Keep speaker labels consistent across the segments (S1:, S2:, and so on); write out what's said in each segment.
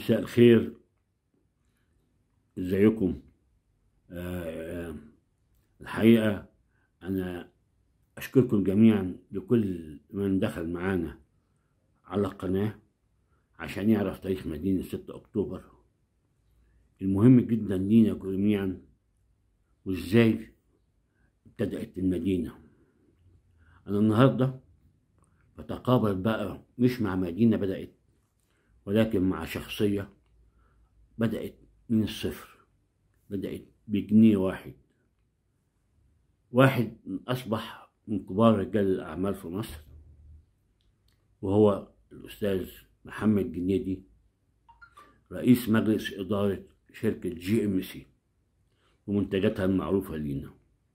S1: مساء الخير ازيكم آه، آه، الحقيقة أنا أشكركم جميعا لكل من دخل معانا على القناة عشان يعرف تاريخ مدينة 6 أكتوبر المهم جدا لينا جميعا وإزاي ابتدأت المدينة أنا النهاردة بتقابل بقى مش مع مدينة بدأت ولكن مع شخصية بدأت من الصفر بدأت بجنيه واحد واحد أصبح من كبار رجال الأعمال في مصر وهو الأستاذ محمد جنيدي رئيس مجلس إدارة شركة جي ام سي ومنتجاتها المعروفة لينا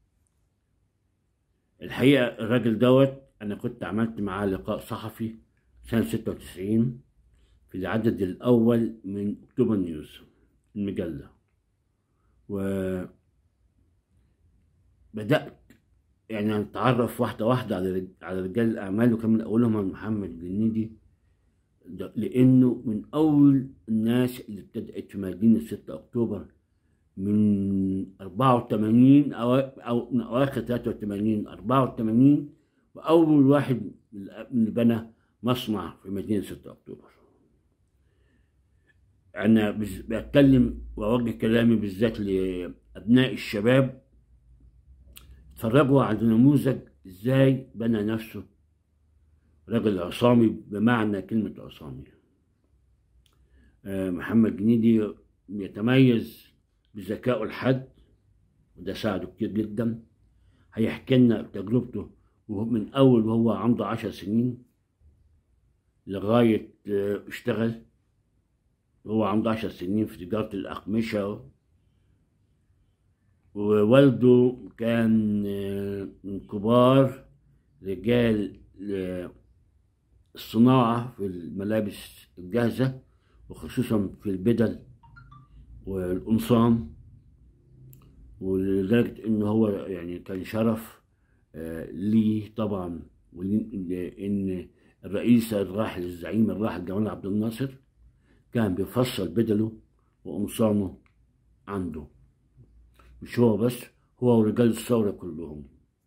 S1: الحقيقة الراجل دوت أنا كنت عملت معاه لقاء صحفي سنة ستة وتسعين في العدد الأول من أكتوبر نيوز المجلة و بدأت يعني نتعرف واحدة واحدة على على رجال الأعمال وكان من أولهم محمد جنيدي ده- لأنه من أول الناس اللي ابتدأت في مدينة 6 أكتوبر من 84 أو أو من أواخر 83 84 وأول واحد اللي بنى مصنع في مدينة 6 أكتوبر. أنا بز- بتكلم وأوجه كلامي بالذات لأبناء الشباب اتفرجوا على نموذج إزاي بنى نفسه راجل عصامي بمعنى كلمة عصامي آه، محمد جنيدي يتميز بذكائه الحاد وده ساعده كتير جدا هيحكي لنا تجربته وهو من أول وهو عنده عشر سنين لغاية آه، اشتغل وهو عنده عشر سنين في تجارة الأقمشة ووالده كان آه، من كبار رجال آه، الصناعة في الملابس الجاهزة وخصوصا في البدل والقمصان ولدرجة إن هو يعني كان شرف آه، ليه طبعا ولي- إن الرئيس الراحل الزعيم الراحل جمال عبد الناصر كان بيفصل بدله وقمصانه عنده مش هو بس هو ورجال الثورة كلهم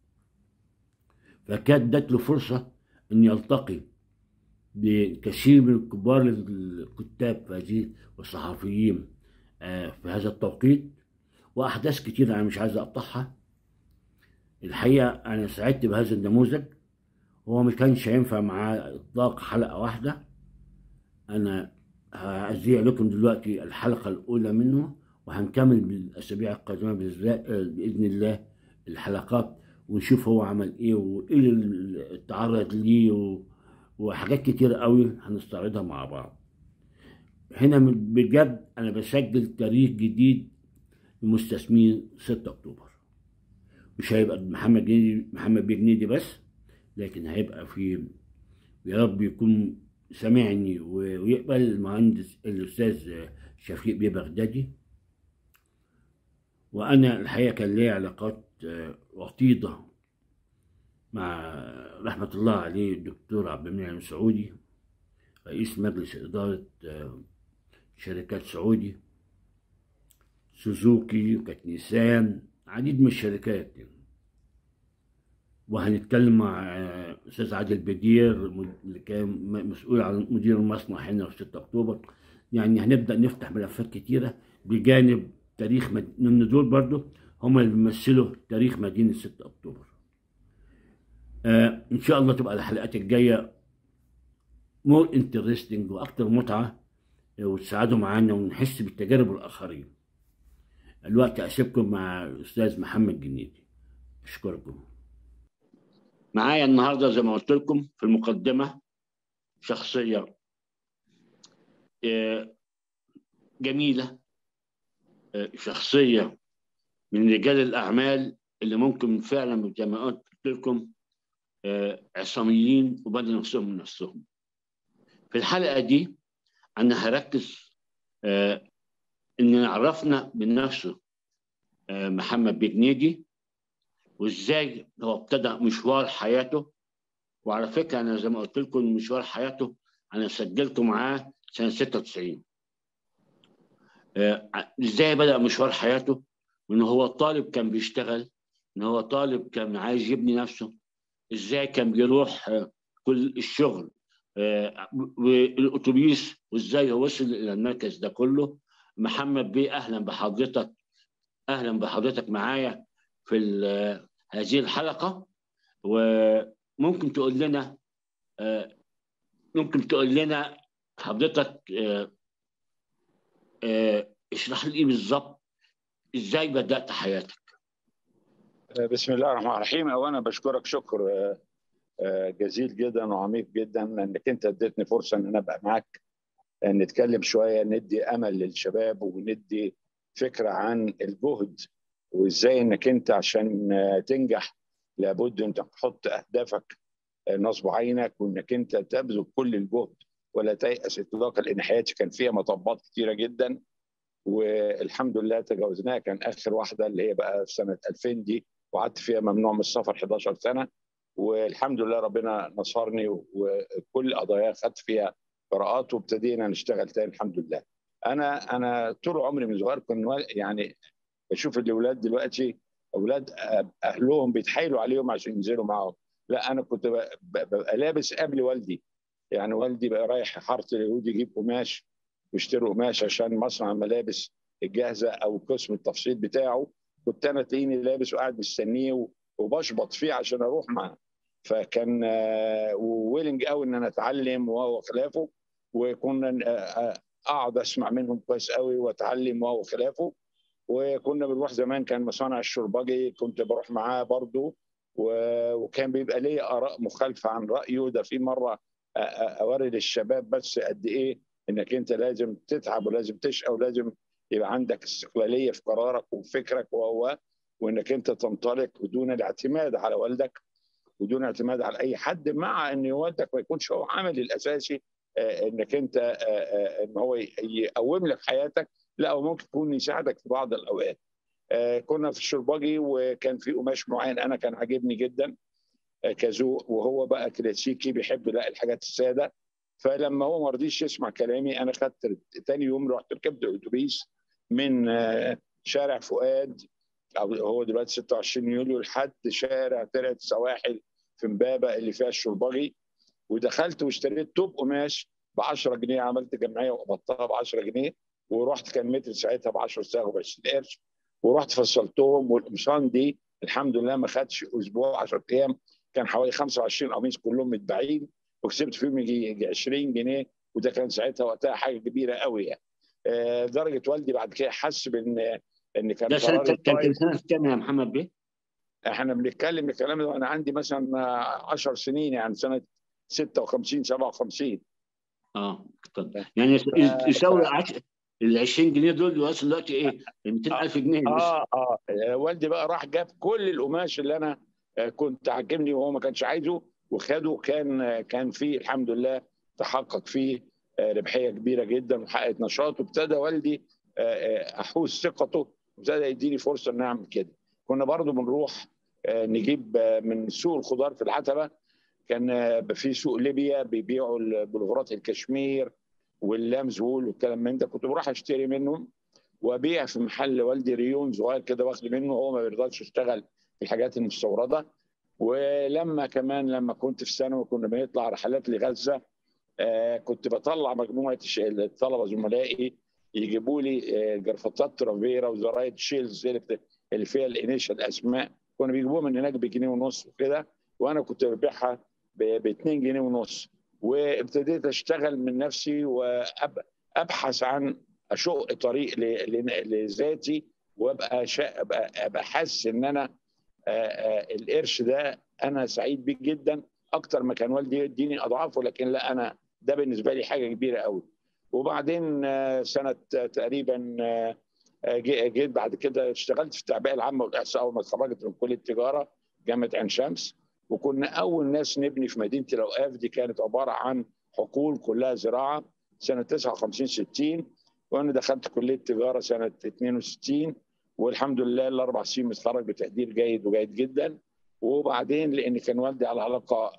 S1: فكانت جات له فرصة إن يلتقي بكثير من كبار الكتاب في هذه والصحفيين آه، في هذا التوقيت وأحداث كتير أنا مش عايز أقطعها الحقيقة أنا سعدت بهذا النموذج هو ما كانش هينفع معاه إطلاق حلقة واحدة أنا هأذيع لكم دلوقتي الحلقة الأولى منه وهنكمل بالأسابيع القادمة بالذات- آه، بإذن الله الحلقات ونشوف هو عمل إيه وإيه اللي اتعرض ليه و... وحاجات كتير قوي هنستعرضها مع بعض هنا من- بجد انا بسجل تاريخ جديد لمستثمرين 6 اكتوبر مش هيبقى محمد جنيدي محمد بيه جنيدي بس لكن هيبقى في يا رب يكون سامعني و- ويقبل المهندس الاستاذ شفيق بيه بغدادي وانا الحقيقه كان لي علاقات آه، وطيده مع رحمة الله عليه الدكتور عبد المنعم سعودي رئيس مجلس إدارة آه، شركات سعودي سوزوكي وكانت نيسان عديد من الشركات يعني. وهنتكلم مع آه، أستاذ عادل بدير مد- اللي كان م- مسؤول عن مدير المصنع هنا في 6 أكتوبر يعني هنبدأ نفتح ملفات كتيرة بجانب تاريخ مد... من دول برضو هم اللي بيمثلوا تاريخ مدينة 6 أكتوبر آه ان شاء الله تبقى الحلقات الجايه مور انترستنج واكتر متعه آه، وتساعدوا معانا ونحس بالتجارب الاخرين الوقت اسيبكم مع الاستاذ محمد جنيدي اشكركم معايا النهارده زي ما قلت لكم في المقدمه شخصيه آه، جميله آه، شخصيه من رجال الاعمال اللي ممكن فعلا زي ما قلت لكم آه، عصاميين وبنوا نفسهم من نفسهم في الحلقة دي أنا هركز آه، إن عرفنا بنفسه آه، محمد بجنيدي وإزاي هو ابتدى مشوار حياته وعلى فكرة أنا زي ما قلت لكم مشوار حياته أنا سجلته معاه سنة 96 آه، ازاي بدا مشوار حياته وان هو طالب كان بيشتغل ان هو طالب كان عايز يبني نفسه ازاي كان بيروح آه، كل الشغل آه، والاتوبيس وازاي هو وصل الى المركز ده كله محمد بيه اهلا بحضرتك اهلا بحضرتك معايا في هذه الحلقه وممكن تقول لنا ممكن تقول لنا حضرتك اشرح لي بالظبط ازاي بدات حياتك
S2: بسم الله الرحمن الرحيم اولا بشكرك شكر جزيل جدا وعميق جدا لانك انت اديتني فرصه ان انا ابقى معاك نتكلم شويه ندي امل للشباب وندي فكره عن الجهد وازاي انك انت عشان تنجح لابد انك تحط اهدافك نصب عينك وانك انت تبذل كل الجهد ولا تيأس اطلاقا لان حياتي كان فيها مطبات كثيره جدا والحمد لله تجاوزناها كان اخر واحده اللي هي بقى في سنه 2000 دي وقعدت فيها ممنوع من السفر 11 سنه والحمد لله ربنا نصرني وكل قضايا خدت فيها قراءات وابتدينا نشتغل تاني الحمد لله. انا انا طول عمري من صغير كنت يعني بشوف الاولاد دلوقتي اولاد اهلهم بيتحايلوا عليهم عشان ينزلوا معاهم. لا انا كنت ببقى لابس قبل والدي يعني والدي بقى رايح حاره اليهود يجيب قماش ويشتري قماش عشان مصنع الملابس الجاهزه او قسم التفصيل بتاعه كنت انا تلاقيني لابس وقاعد مستنيه وبشبط فيه عشان اروح معاه فكان ويلنج قوي ان انا اتعلم وهو خلافه وكنا اقعد اسمع منهم كويس قوي واتعلم وهو خلافه وكنا بنروح زمان كان مصانع الشربجي كنت بروح معاه برضه وكان بيبقى لي اراء مخالفه عن رايه ده في مره اوري للشباب بس قد ايه انك انت لازم تتعب ولازم تشقى ولازم يبقى عندك استقلاليه في قرارك وفكرك وهو وانك انت تنطلق بدون الاعتماد على والدك بدون اعتماد على اي حد مع ان والدك ما يكونش هو عامل الاساسي انك انت ان هو يقوم لك حياتك لا هو ممكن يكون يساعدك في بعض الاوقات كنا في الشربجي وكان في قماش معين انا كان عاجبني جدا كذوق وهو بقى كلاسيكي بيحب لا الحاجات الساده فلما هو ما رضيش يسمع كلامي انا خدت تاني يوم رحت ركبت اتوبيس من شارع فؤاد او هو دلوقتي 26 يوليو لحد شارع ترعه سواحل في امبابه اللي فيها الشربجي ودخلت واشتريت توب قماش ب 10 جنيه عملت جمعيه وقبضتها ب 10 جنيه ورحت كان متر ساعتها ب 10 ساعه ب 20 قرش ورحت فصلتهم والقمصان دي الحمد لله ما خدش اسبوع 10 ايام كان حوالي 25 قميص كلهم متباعين وكسبت فيهم يجي 20 جنيه وده كان ساعتها وقتها حاجه كبيره قوي يعني درجه والدي بعد كده حس بان ان كان
S1: ده سنه كان سنه كام يا محمد بيه؟
S2: احنا بنتكلم الكلام ده وانا عندي مثلا 10 سنين يعني سنه 56 57
S1: اه طب يعني يساوي ال 20 جنيه دول دلوقتي دلوقتي ايه؟ 200000 جنيه
S2: اه اه والدي بقى راح جاب كل القماش اللي انا كنت عاجبني وهو ما كانش عايزه وخده كان كان فيه الحمد لله تحقق فيه ربحيه كبيره جدا وحققت نشاط وابتدى والدي احوز ثقته وابتدى يديني فرصه ان اعمل كده كنا برضو بنروح نجيب من سوق الخضار في العتبه كان في سوق ليبيا بيبيعوا البلوفرات الكشمير واللامزول والكلام من ده كنت بروح اشتري منهم وابيع في محل والدي ريون صغير كده واخد منه هو ما بيرضاش يشتغل في الحاجات المستورده ولما كمان لما كنت في ثانوي كنا بنطلع رحلات لغزه آه كنت بطلع مجموعه الطلبه زملائي يجيبوا لي آه جرافطات ترافيرا وزراير شيلز اللي فيها الانيشال الاسماء كانوا بيجيبوها من هناك بجنيه ونص وكده وانا كنت ببيعها ب 2 جنيه ونص وابتديت اشتغل من نفسي وابحث عن اشق طريق لذاتي وابقى ابقى ابقى حاسس ان انا القرش ده انا سعيد بيه جدا اكتر ما كان والدي يديني اضعافه لكن لا انا ده بالنسبه لي حاجه كبيره قوي وبعدين سنه تقريبا جيت بعد كده اشتغلت في التعبئه العامه والاحصاء اول ما اتخرجت من كليه التجاره جامعه عين شمس وكنا اول ناس نبني في مدينه الاوقاف دي كانت عباره عن حقول كلها زراعه سنه 59 60 وانا دخلت كليه التجاره سنه 62 والحمد لله الاربع سنين متخرج بتقدير جيد وجيد جدا وبعدين لان كان والدي على علاقه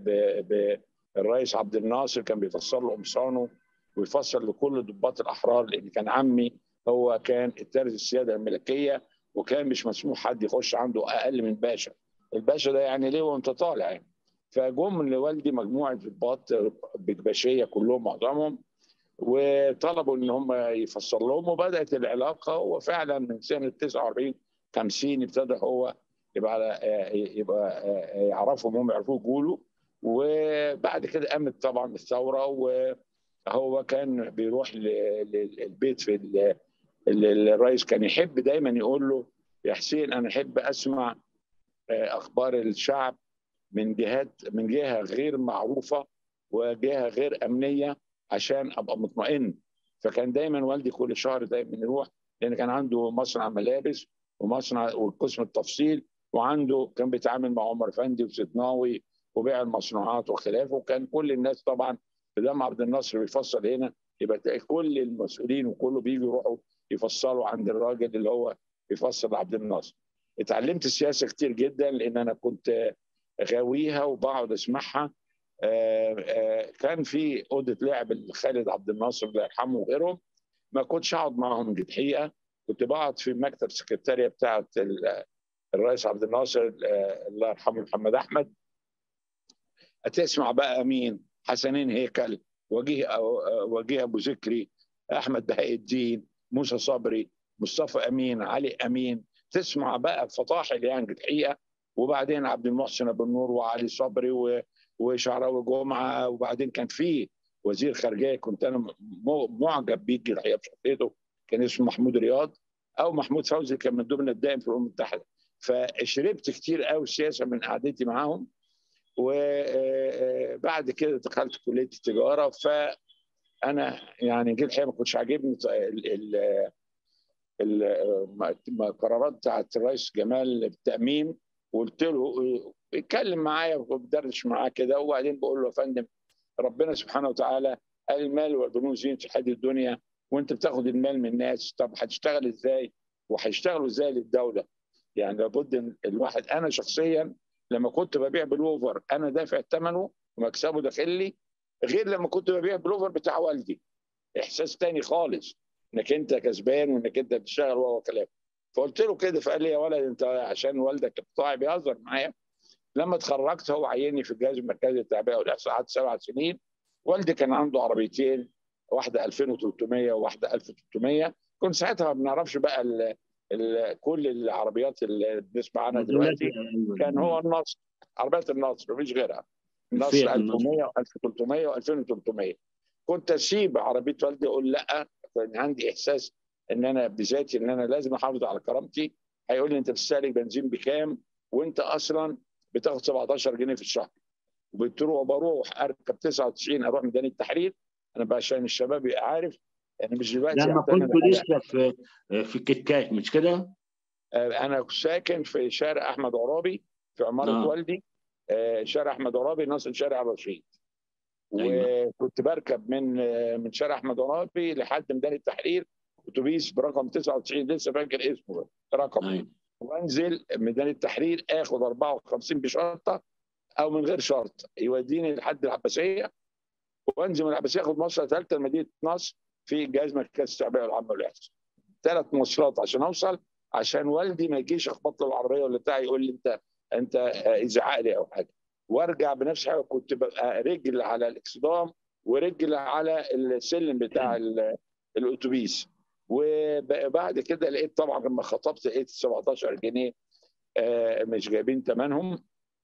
S2: بالرئيس عبد الناصر كان بيفسر له قمصانه ويفسر لكل ضباط الاحرار لان كان عمي هو كان التارث السياده الملكيه وكان مش مسموح حد يخش عنده اقل من باشا الباشا ده يعني ليه وانت طالع يعني فجم لوالدي مجموعه ضباط باشيه كلهم معظمهم وطلبوا ان هم يفسر لهم وبدات العلاقه وفعلا من سنه 49 50 ابتدى هو يبقى يبقى يعرفهم هم يعرفوه يقولوا وبعد كده قامت طبعا الثوره وهو كان بيروح للبيت في الرئيس كان يحب دايما يقول له يا حسين انا احب اسمع اخبار الشعب من جهات من جهه غير معروفه وجهه غير امنيه عشان ابقى مطمئن فكان دايما والدي كل شهر دايما يروح لان كان عنده مصنع ملابس ومصنع وقسم التفصيل وعنده كان بيتعامل مع عمر فندي وستناوي وبيع المصنوعات وخلافه وكان كل الناس طبعا بدم عبد الناصر بيفصل هنا يبقى كل المسؤولين وكله بيجوا يروحوا يفصلوا عند الراجل اللي هو بيفصل عبد الناصر اتعلمت السياسه كتير جدا لان انا كنت غاويها وبقعد اسمعها كان في اوضه لعب خالد عبد الناصر الله يرحمه وغيرهم ما كنتش اقعد معاهم الحقيقه كنت بقعد في مكتب سكرتاريه بتاعه الرئيس عبد الناصر الله يرحمه محمد احمد هتسمع بقى مين حسنين هيكل وجيه وجيه ابو ذكري احمد بهاء الدين موسى صبري مصطفى امين علي امين تسمع بقى فطاحل يعني الحقيقه وبعدين عبد المحسن ابو النور وعلي صبري و... وشعراوي جمعه وبعدين كان في وزير خارجيه كنت انا معجب بيه الحقيقه بشخصيته كان اسمه محمود رياض او محمود فوزي كان من ضمن الدائم في الامم المتحده فشربت كتير قوي السياسه من قعدتي معاهم وبعد كده دخلت كليه التجاره فانا يعني جه الحقيقه ما كنتش عاجبني القرارات بتاعت الرئيس جمال التامين وقلت له اتكلم معايا وبدردش معاه كده وبعدين بقول له يا فندم ربنا سبحانه وتعالى قال المال والبنون زينة الحياة الدنيا وانت بتاخد المال من الناس طب هتشتغل ازاي وهيشتغلوا ازاي للدوله يعني لابد ان الواحد انا شخصيا لما كنت ببيع بالاوفر انا دافع ثمنه ومكسبه داخل لي غير لما كنت ببيع بالاوفر بتاع والدي احساس تاني خالص انك انت كسبان وانك انت بتشتغل وهو كلام فقلت له كده فقال لي يا ولد انت عشان والدك اقطاعي بيهزر معايا لما اتخرجت هو عيني في الجهاز المركزي للتعبئه والاحصاءات سبع سنين والدي كان عنده عربيتين واحده 2300 وواحده 1300 كنت ساعتها ما بنعرفش بقى ال ال كل العربيات اللي بنسمع عنها دلوقتي كان هو النصر عربيات النصر مفيش غيرها النصر 1100 و1300 و2300 كنت اسيب عربيه والدي اقول لا كان عندي احساس ان انا بذاتي ان انا لازم احافظ على كرامتي هيقول لي انت بتستهلك بنزين بكام وانت اصلا بتاخد 17 جنيه في الشهر وبتروح بروح اركب 99 اروح ميدان التحرير انا عشان الشباب يبقى عارف يعني مش دلوقتي
S1: لما كنت لسه في في كتكات مش كده؟
S2: انا ساكن في شارع احمد عرابي في عماره آه. والدي شارع احمد عرابي ناصر شارع الرشيد أيوة. وكنت بركب من من شارع احمد عرابي لحد ميدان التحرير اتوبيس برقم 99 لسه فاكر اسمه رقم أيوة. وانزل ميدان التحرير اخد 54 بشرطه او من غير شرط يوديني لحد العباسيه وانزل من العباسيه اخد مصر ثالثه لمدينه نصر في جهاز مركز التعبئه العامه والاحصاء ثلاث مواصلات عشان اوصل عشان والدي ما يجيش اخبط له العربيه ولا بتاع يقول لي انت انت ازعق لي او حاجه وارجع بنفس حاجه كنت ببقى رجل على الاكسدام ورجل على السلم بتاع الاتوبيس وبعد كده لقيت طبعا لما خطبت لقيت 17 جنيه مش جايبين ثمنهم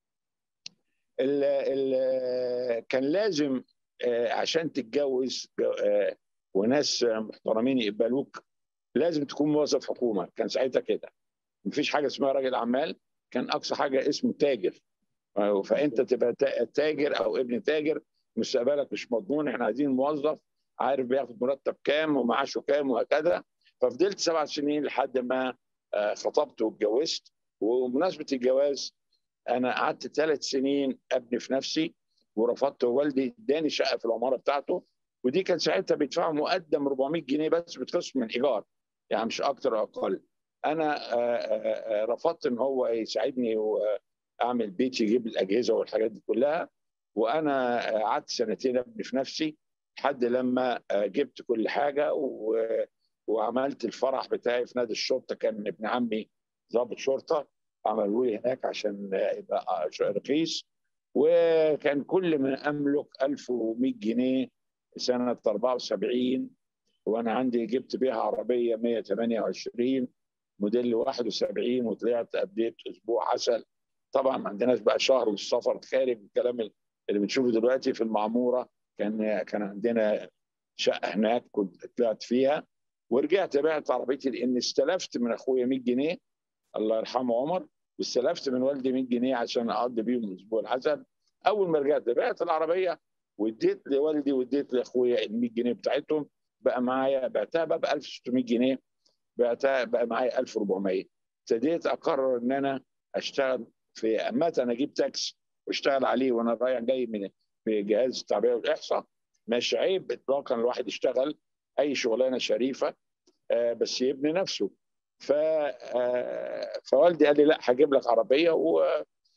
S2: ال ال كان لازم عشان تتجوز وناس محترمين يقبلوك لازم تكون موظف حكومه كان ساعتها كده مفيش حاجه اسمها راجل اعمال كان اقصى حاجه اسمه تاجر فانت تبقى تاجر او ابن تاجر مستقبلك مش مضمون احنا عايزين موظف عارف بياخد مرتب كام ومعاشه كام وهكذا ففضلت سبع سنين لحد ما خطبت واتجوزت وبمناسبه الجواز انا قعدت ثلاث سنين ابني في نفسي ورفضت والدي اداني شقه في العماره بتاعته ودي كان ساعتها بيدفعوا مقدم 400 جنيه بس بتخصم من ايجار يعني مش اكتر او اقل انا رفضت ان هو يساعدني واعمل بيت يجيب الاجهزه والحاجات دي كلها وانا قعدت سنتين ابني في نفسي لحد لما جبت كل حاجه وعملت الفرح بتاعي في نادي الشرطه كان ابن عمي ضابط شرطه عملوا لي هناك عشان يبقى رخيص وكان كل ما املك 1100 جنيه سنه 74 وانا عندي جبت بيها عربيه 128 موديل 71 وطلعت ابديت اسبوع عسل طبعا ما عندناش بقى شهر والسفر خارج الكلام اللي بنشوفه دلوقتي في المعموره كان كان عندنا شقه هناك كنت طلعت فيها ورجعت بعت عربيتي لان استلفت من اخويا 100 جنيه الله يرحمه عمر واستلفت من والدي 100 جنيه عشان اقضي بيهم الاسبوع العسل اول ما رجعت بعت العربيه واديت لوالدي واديت لاخويا ال 100 جنيه بتاعتهم بقى معايا بعتها بقى ب 1600 جنيه بعتها بقى معايا 1400 ابتديت اقرر ان انا اشتغل في متى انا اجيب تاكس واشتغل عليه وانا رايح جاي من في جهاز التعبئه والاحصاء مش عيب اطلاقا الواحد يشتغل اي شغلانه شريفه آه بس يبني نفسه ف آه فوالدي قال لي لا هجيب لك عربيه و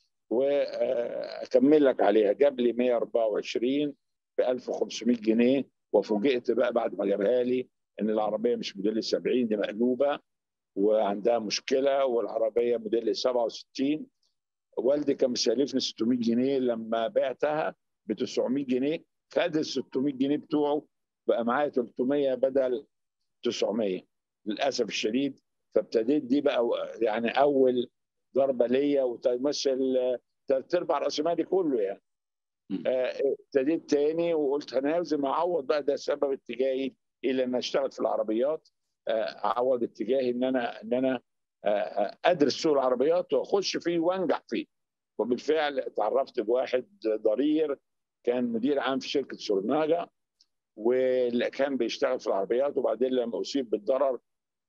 S2: واكمل لك عليها جاب لي 124 ب 1500 جنيه وفوجئت بقى بعد ما جابها لي ان العربيه مش موديل 70 دي مقلوبه وعندها مشكله والعربيه موديل 67 والدي كان مسالفني 600 جنيه لما بعتها ب 900 جنيه خد ال 600 جنيه بتوعه بقى معايا 300 بدل 900 للاسف الشديد فابتديت دي بقى يعني اول ضربه ليا وتمثل ثلاث ارباع راس مالي كله يعني ابتديت آه تاني وقلت انا لازم اعوض بقى ده سبب اتجاهي الى ان اشتغل في العربيات آه اعوض اتجاهي ان انا ان انا آه ادرس سوق العربيات واخش فيه وانجح فيه وبالفعل تعرفت بواحد ضرير كان مدير عام في شركه سورناجا واللي كان بيشتغل في العربيات وبعدين لما اصيب بالضرر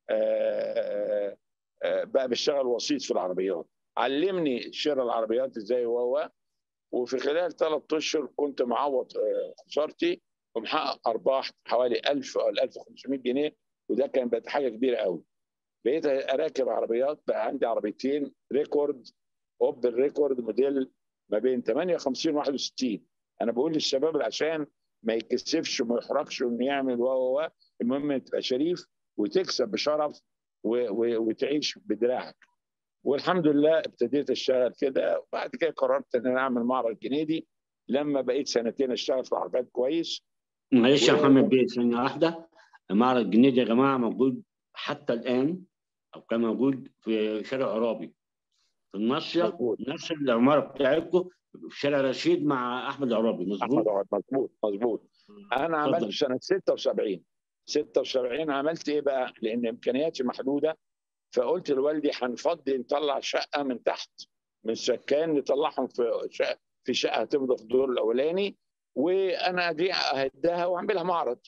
S2: بقى بيشتغل وسيط في العربيات علمني شراء العربيات ازاي وهو وفي خلال ثلاث اشهر كنت معوض خسارتي ومحقق ارباح حوالي 1000 او 1500 جنيه وده كان بقت حاجه كبيره قوي بقيت اراكب عربيات بقى عندي عربيتين ريكورد اوبل ريكورد موديل ما بين 58 و 61 انا بقول للشباب عشان ما يتكسفش وما يحرجش انه يعمل و و المهم تبقى شريف وتكسب بشرف وتعيش بدراعك والحمد لله ابتديت اشتغل كده وبعد كده قررت ان انا اعمل معرض جنيدي لما بقيت سنتين اشتغل في العربيات كويس
S1: معلش يا محمد بيه ثانيه واحده معرض جنيدي يا جماعه موجود حتى الان او كان موجود في شارع عرابي في الناصيه نفس العماره بتاعتكم في شارع رشيد مع احمد عرابي مظبوط
S2: احمد مظبوط مظبوط انا عملت سنه 76 76 عملت ايه بقى؟ لان امكانياتي محدوده فقلت لوالدي هنفضي نطلع شقه من تحت من سكان نطلعهم في شقه في شقه هتفضل في الدور الاولاني وانا دي اهدها واعملها معرض.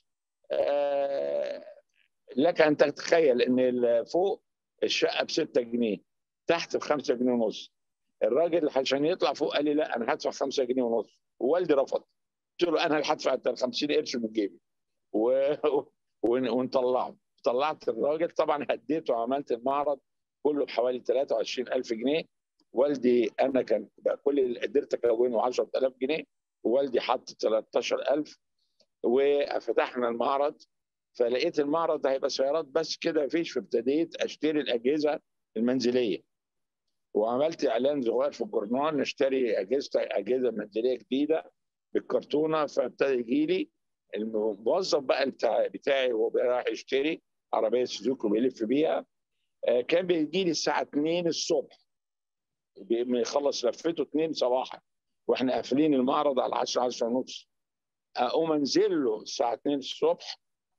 S2: آه لك ان تتخيل ان فوق الشقه ب 6 جنيه تحت ب 5 جنيه ونص. الراجل عشان يطلع فوق قال لي لا انا هدفع 5 جنيه ونص ووالدي رفض. قلت له انا اللي هدفع ال 50 قرش من جيبي. و... ونطلعه طلعت الراجل طبعا هديته وعملت المعرض كله بحوالي 23000 جنيه والدي انا كان كل اللي قدرت اكونه 10000 جنيه ووالدي حط 13000 وفتحنا المعرض فلقيت المعرض هيبقى سيارات بس كده مفيش فابتديت اشتري الاجهزه المنزليه وعملت اعلان صغير في الجورنال نشتري اجهزه اجهزه منزليه جديده بالكرتونه فابتدى يجي لي الموظف بقى بتاع بتاعي وهو رايح يشتري عربيه سوزوكي وبيلف بيها كان بيجي لي الساعه 2 الصبح يخلص لفته 2 صباحا واحنا قافلين المعرض على 10 10 ونص اقوم انزل له الساعه 2 الصبح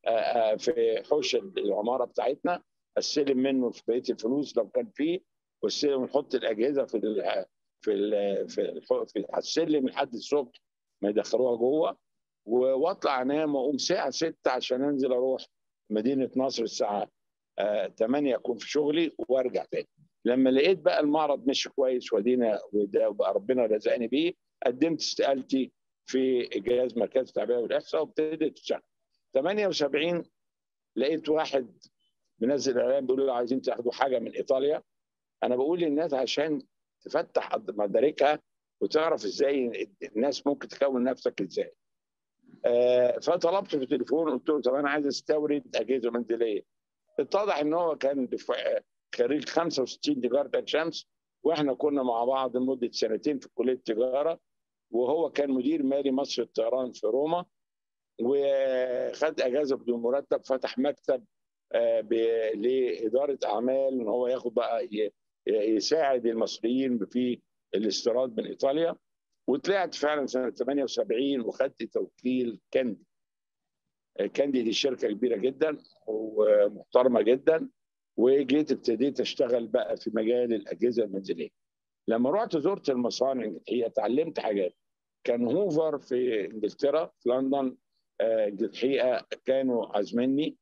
S2: في حوش العماره بتاعتنا استلم منه في بقيه الفلوس لو كان فيه واستلم ونحط الاجهزه في ال في ال في, في السلم لحد الصبح ما يدخلوها جوه واطلع انام واقوم الساعه 6 عشان انزل اروح مدينه نصر الساعه 8 اكون في شغلي وارجع تاني لما لقيت بقى المعرض مش كويس ودينا وده بقى ربنا رزقني بيه قدمت استقالتي في جهاز مركز التعبئه والاحصاء وابتديت اشتغل 78 لقيت واحد منزل اعلان بيقول له عايزين تاخدوا حاجه من ايطاليا انا بقول للناس عشان تفتح مداركها وتعرف ازاي الناس ممكن تكون نفسك ازاي آه فطلبت في التليفون قلت له طب انا عايز استورد اجهزه منزليه اتضح ان هو كان دفاع- خريج 65 تجاره عين شمس واحنا كنا مع بعض لمده سنتين في كليه التجاره وهو كان مدير مالي مصر الطيران في روما وخد اجازه بدون مرتب فتح مكتب آه، ب- لاداره اعمال ان هو ياخد بقى ي- يساعد المصريين في الاستيراد من ايطاليا وطلعت فعلا سنه 78 وخدت توكيل كاندي آه، كاندي دي شركه كبيره جدا ومحترمه جدا وجيت ابتديت اشتغل بقى في مجال الاجهزه المنزليه لما رحت زرت المصانع هي اتعلمت حاجات كان هوفر في انجلترا في لندن آه، الحقيقه كانوا عازميني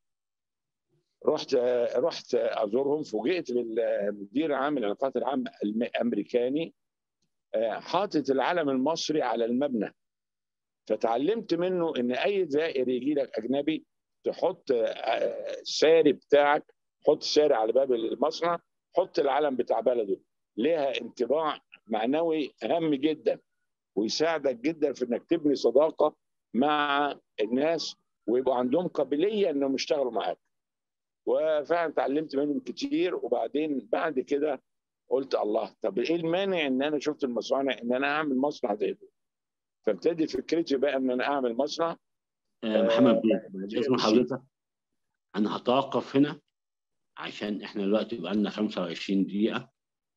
S2: رحت آه، رحت ازورهم فوجئت بالمدير العام للعلاقات العامه الامريكاني آه، حاطط العلم المصري على المبنى فتعلمت منه ان اي زائر يجي لك اجنبي تحط آه، الساري بتاعك حط ساري على باب المصنع حط العلم بتاع بلده ليها انطباع معنوي هام جدا ويساعدك جدا في انك تبني صداقه مع الناس ويبقوا عندهم قابليه انهم يشتغلوا معاك وفعلا اتعلمت منهم كتير وبعدين بعد كده قلت الله طب ايه المانع ان انا شفت المصانع ان انا اعمل مصنع زي ده فابتدي فكرتي بقى ان انا اعمل مصنع
S1: آه، محمد بيه بعد اذن حضرتك انا هتوقف هنا عشان احنا دلوقتي بقى لنا 25 دقيقه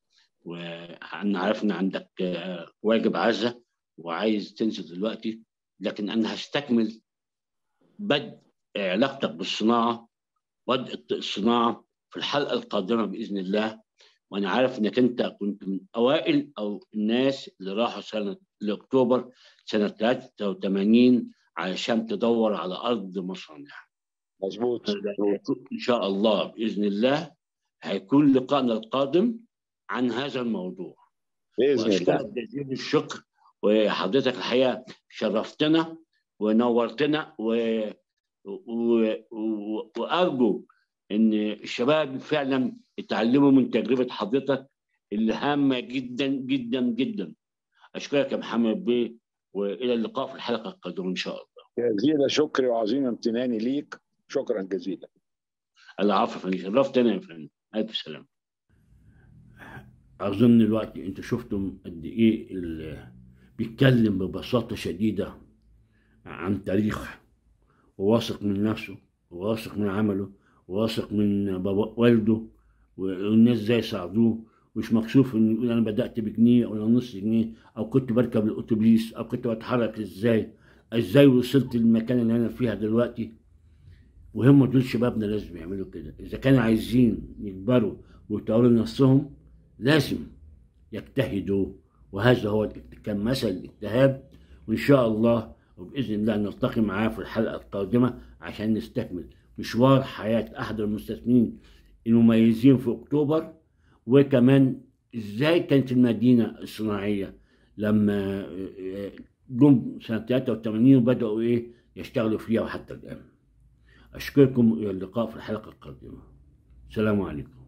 S1: وانا عارف ان عندك آه، واجب عزة وعايز تنزل دلوقتي لكن انا هستكمل بدء علاقتك بالصناعه بدء الصناعه في الحلقه القادمه باذن الله وانا عارف انك انت كنت من اوائل او الناس اللي راحوا سنه لاكتوبر سنه 83 علشان تدور على ارض مصانع
S2: مظبوط
S1: ان شاء الله باذن الله هيكون لقائنا القادم عن هذا الموضوع
S2: باذن
S1: واشكرك
S2: الله
S1: جزيل الشكر وحضرتك الحقيقه شرفتنا ونورتنا و... و... و... وارجو ان الشباب فعلا يتعلموا من تجربه حضرتك اللي هامه جدا جدا جدا اشكرك يا محمد بيه والى اللقاء في الحلقه القادمه ان شاء الله
S2: جزيل شكري وعظيم امتناني ليك شكرا جزيلا
S1: العفو يا فندم شرفتنا يا فندم الف سلامه اظن الوقت انتوا شفتم قد ايه اللي بيتكلم ببساطه شديده عن تاريخ وواثق من نفسه وواثق من عمله وواثق من بابا والده والناس ازاي ساعدوه مش مكسوف انه يقول انا بدات بجنيه ولا نص جنيه او كنت بركب الاتوبيس او كنت بتحرك ازاي ازاي وصلت للمكان اللي انا فيها دلوقتي وهم دول شبابنا لازم يعملوا كده اذا كانوا عايزين يكبروا ويطوروا نفسهم لازم يجتهدوا وهذا هو كان مثل الاجتهاد وان شاء الله وباذن الله نلتقي معاه في الحلقه القادمه عشان نستكمل مشوار حياه احد المستثمرين المميزين في اكتوبر وكمان ازاي كانت المدينه الصناعيه لما جم سنه 83 وبداوا ايه يشتغلوا فيها وحتى الان اشكركم الى اللقاء في الحلقه القادمه السلام عليكم